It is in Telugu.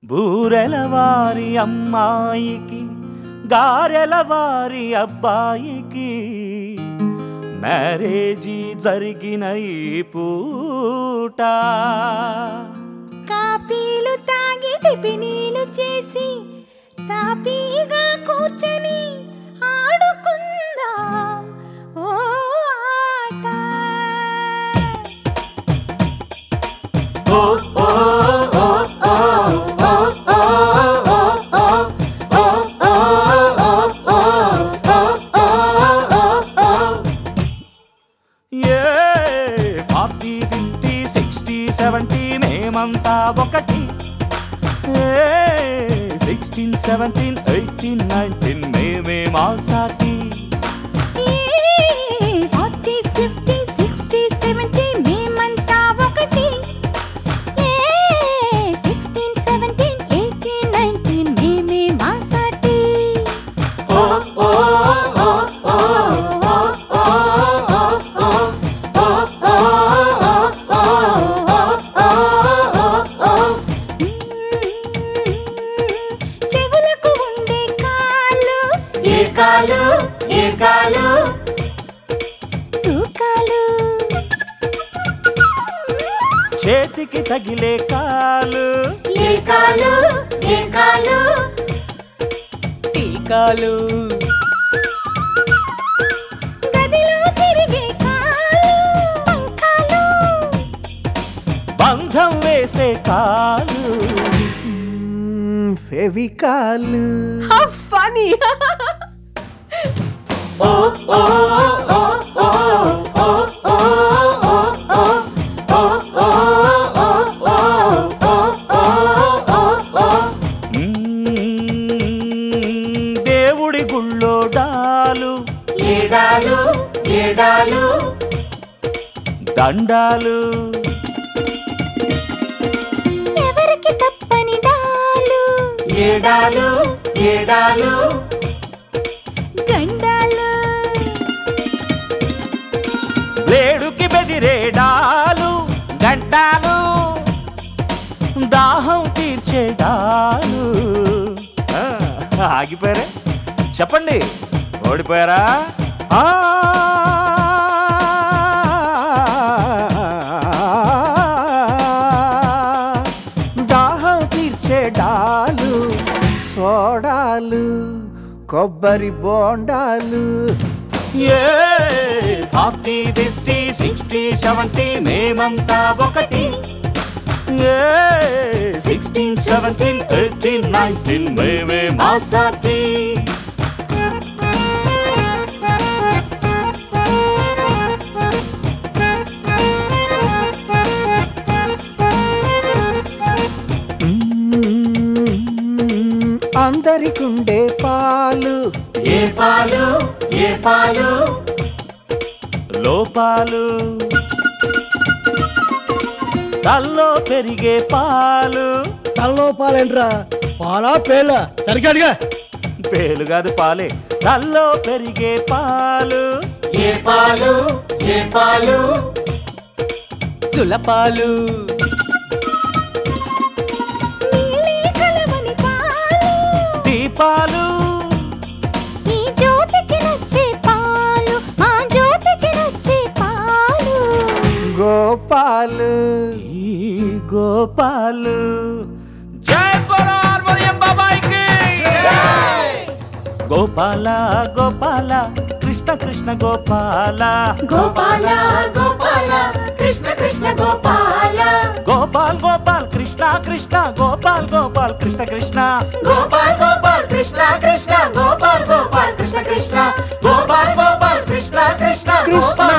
బూరెల వారి అమ్మాయికి గారెల వారి అబ్బాయికి మ్యారేజీ జరిగిన ఈ పూట కాపీలు తాగి టిఫినీలు చేసి తాపీగా కూర్చొని ఆడుకుందాం ఓ ఆట ఓ ఓ ఓ ఓ ఓ ఓ ఓ ఓ ఓ ఓ ఓ ఏ ఫార్టీ ఫిఫ్టీ సిక్స్టీ సెవెంటీ మేమంతా ఒకటి సిక్స్టీన్ సెవెంటీన్ ఎయిటీన్ నైన్టీన్ మేమే మా సాటి ఫార్టీ ఫిఫ్టీ సిక్స్టీ సెవెంటీ మేమంతా ఒకటి సిక్స్టీన్ సెవెంటీన్ ఎయిటీన్ నైన్టీన్ మేమే మా సాటి ఓ ఓ ఓ ఓ ఓ ఓ చెవులకు ఉండే కాళ్ళు ఏ కాలు ఏ కాలు సూకాలు చేతికి తగిలే కాలు ఏ కాలు ఏ కాలు టీకాలు గదిలో తిరిగే కాలు పంకాలు బంధం వేసే కాలు ఫెవికాలు How funny! ఓ ఓ ఓ ఓ ఓ ఓ దేవుడి గుళ్ళో డాలు ఏడాలు ఏడాలు దండాలు ఎవరికి తప్పని డాలు ఏడాలు ఏడాలు గండాలు లేడుకి బెదిరేడాలు గంటాలు దాహం తీర్చేడాలు ఆ, ఆగిపోయారే చెప్పండి ఓడిపోయారా ఆ దాహం తీర్చే డాలు సోడాలు కొబ్బరి బోండాలు ఏ ఫార్టీ ఫిఫ్టీ సిక్స్టీ సెవెంటీ మేమంతా ఒకటి ఏ సిక్స్టీన్ సెవెంటీన్ ఎయిటీన్ నైన్టీన్ మేమే మా సాటి అందరికుండే పాలు ఏ పాలు ఏ పాలు లోపాలు తల్లో పెరిగే పాలు తలలో పాలేంట్రా పాలా పేల సరిగ్గా అడిగా పేలు కాదు పాలే తల్లో పెరిగే పాలు ఏ పాలు ఏ పాలు చులపాలు నీలే కలవని పాలు దీపాలు ఈ జ్యోతికి నచ్చే పాలు మా జ్యోతికి నచ్చే పాలు గోపాలు ఈ గోపాలు జై బరార్మరియం బాబాయికి గోపాల గోపాల కృష్ణ కృష్ణ గోపాల గోపాల గోపాల కృష్ణ కృష్ణ గోపాల గోపాల్ గోపాల్ కృష్ణ కృష్ణ గోపాల్ గోపాల్ కృష్ణ కృష్ణ గోపాల్ గోపాల్ కృష్ణ కృష్ణ గోపాల్ గోపాల్ కృష్ణ కృష్ణ గోపాల్ గోపాల్ కృష్ణ కృష్ణ కృష్ణ